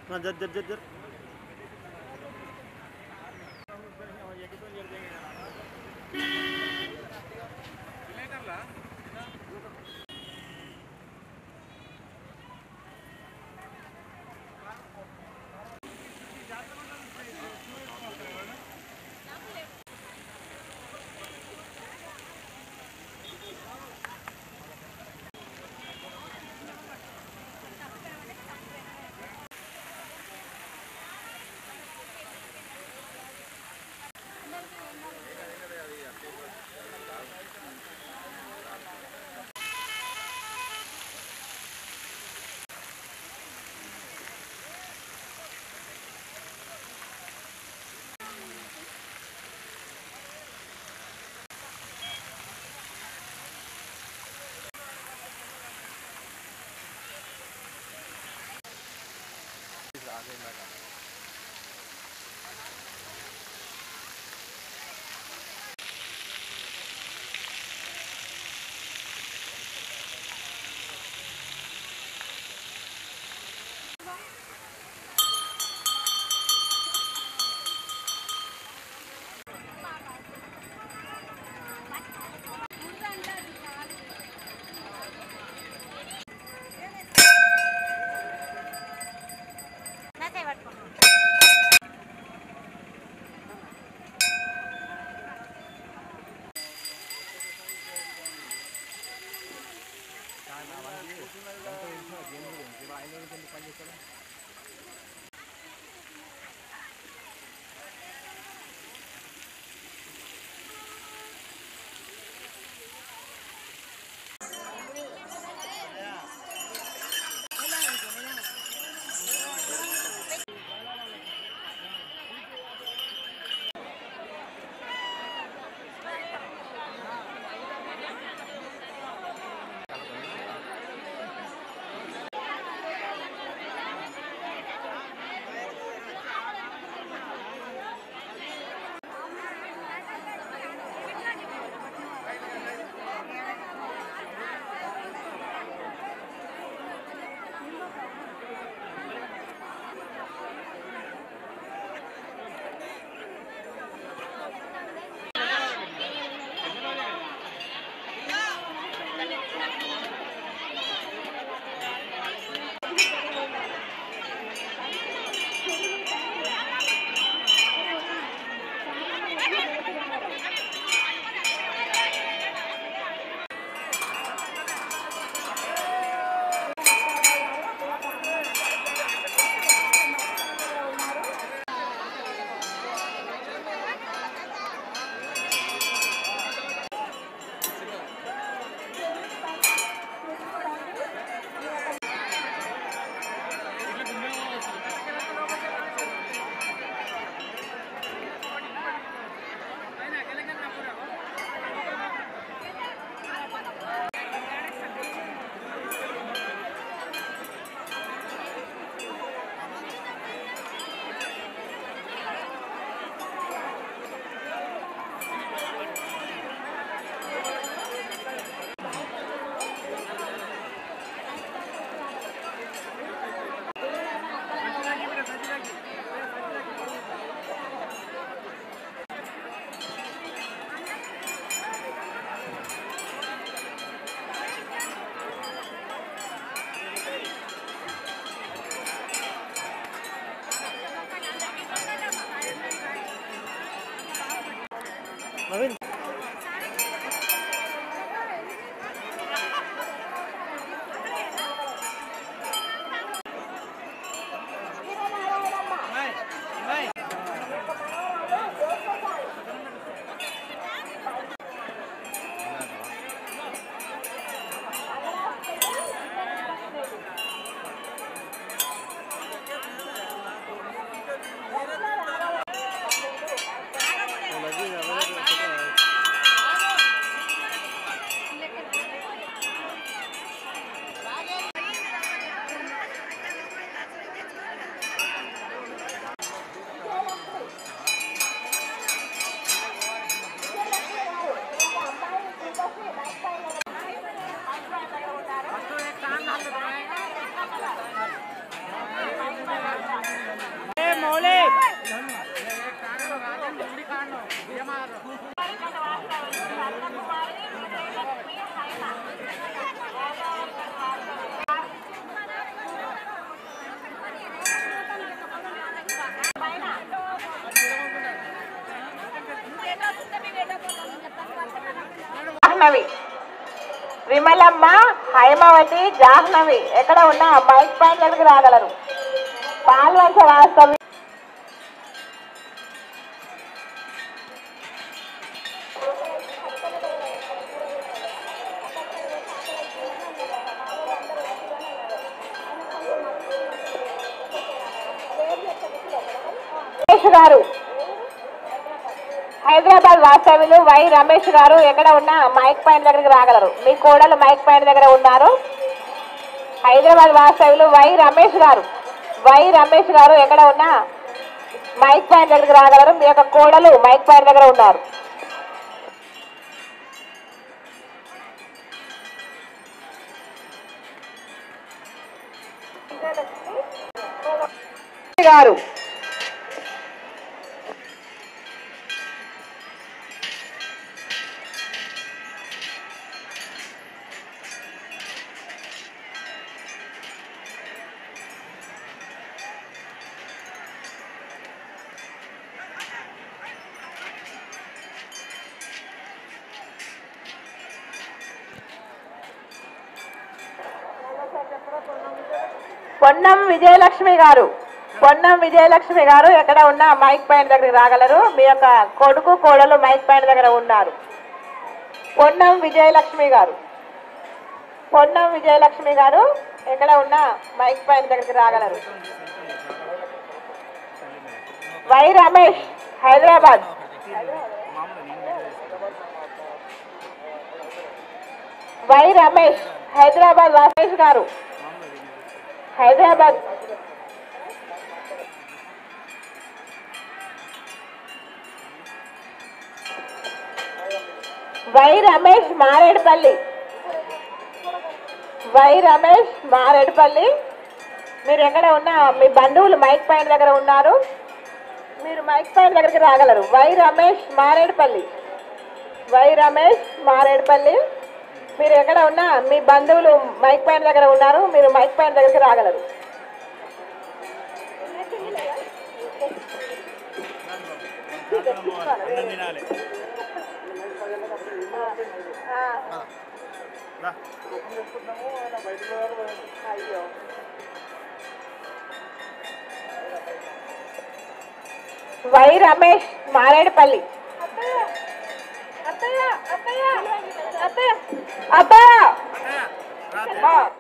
జర్ జర్ జర్ జర్ జాహ్నవి విమలమ్మ హైమవతి జాహ్నవి ఎక్కడ ఉన్నా mic point దగ్గరికి రాగలరు పాల్వంచ వాస్తవి రమేష్ గారు హైదరాబాద్ వాస్తవ్యులు వై రమేష్ గారు ఎక్కడ ఉన్నా మైక్ పాయింట్ దగ్గరికి రాగలరు మీ కోడలు మైక్ పాయింట్ దగ్గర ఉన్నారు హైదరాబాద్ వాస్తవ్యులు వై రమేష్ గారు వై రమేష్ గారు ఎక్కడ ఉన్నా మైక్ పాయింట్ దగ్గరికి రాగలరు మీ యొక్క కోడలు మైక్ పాయింట్ దగ్గర ఉన్నారు గారు పొన్నం విజయలక్ష్మి గారు పొన్నం విజయలక్ష్మి గారు ఎక్కడ ఉన్నా మైక్ పాయింట్ దగ్గరికి రాగలరు మీ యొక్క కొడుకు కోడలు మైక్ పాయింట్ దగ్గర ఉన్నారు పొన్నం విజయలక్ష్మి గారు పొన్నం విజయలక్ష్మి గారు ఎక్కడ ఉన్నా మైక్ పాయింట్ దగ్గరికి రాగలరు వై రమేష్ హైదరాబాద్ వై రమేష్ హైదరాబాద్ రమేష్ గారు హైదరాబాద్ వై రమేష్ మారేడుపల్లి వై రమేష్ మారేడుపల్లి మీరు ఎక్కడ ఉన్నా మీ బంధువులు మైక్ పాయింట్ దగ్గర ఉన్నారు మీరు మైక్ పాయింట్ దగ్గరికి రాగలరు వై రమేష్ మారేడుపల్లి వై రమేష్ మారేడుపల్లి మీరు ఎక్కడ ఉన్నా మీ బంధువులు మైక్ పాయింట్ దగ్గర ఉన్నారు మీరు మైక్ పాయింట్ దగ్గరికి రాగలరు అన్నం తినాలి ఆ, రా. అయ్యో వై రమేష్ మారేడుపల్లి అత్తయ్య అత్తయ్య అత్తయ్య అత్తయ్య రా. ఆ,